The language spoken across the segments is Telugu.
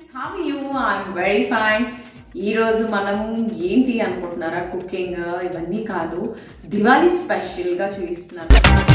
how you I'm very fine ఈరోజు మనం ఏంటి అనుకుంటున్నారా కుకింగ్ ఇవన్నీ కాదు దివాళీ స్పెషల్గా చూపిస్తున్నాను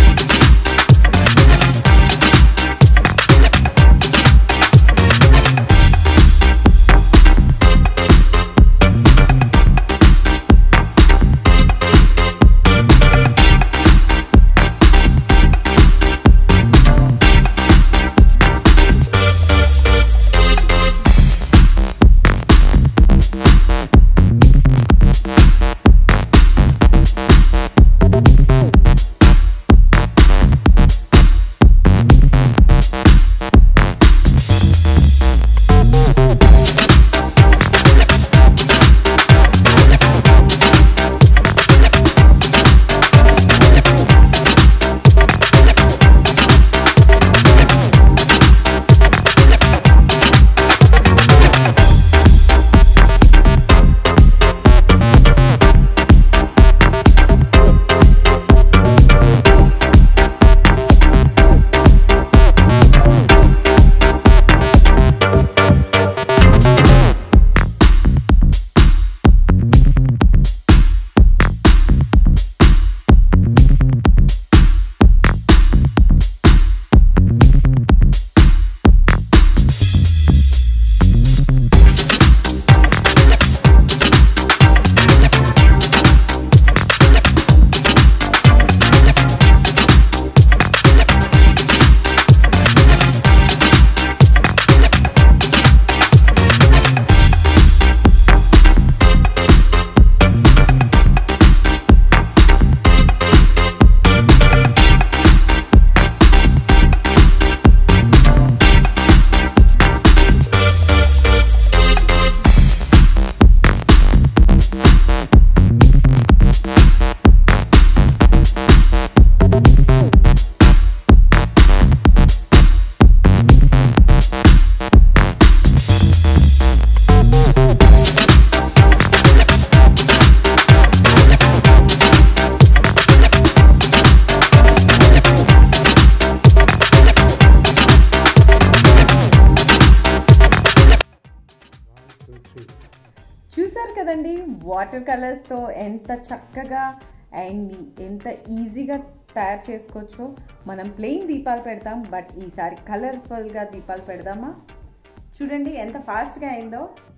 చూసారు కదండి వాటర్ కలర్స్తో ఎంత చక్కగా అండ్ ఎంత ఈజీగా తయారు చేసుకోవచ్చో మనం ప్లెయిన్ దీపాలు పెడతాం బట్ ఈసారి కలర్ఫుల్గా దీపాలు పెడదామా చూడండి ఎంత ఫాస్ట్గా అయిందో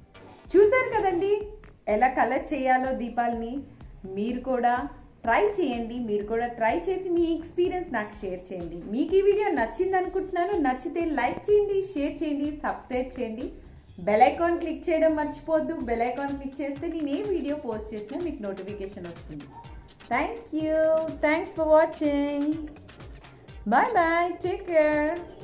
చూసారు కదండి ఎలా కలర్ చేయాలో దీపాలని మీరు కూడా ట్రై చేయండి మీరు కూడా ట్రై చేసి మీ ఎక్స్పీరియన్స్ నాకు షేర్ చేయండి మీకు ఈ వీడియో నచ్చింది అనుకుంటున్నాను నచ్చితే లైక్ చేయండి షేర్ చేయండి సబ్స్క్రైబ్ చేయండి బెల్ ఐకాన్ క్లిక్ చేయడం మర్చిపోవద్దు బెల్ ఐకాన్ క్లిక్ చేస్తే నేను ఏ వీడియో పోస్ట్ చేసినా మీకు నోటిఫికేషన్ వస్తుంది thank you thanks for watching bye bye take care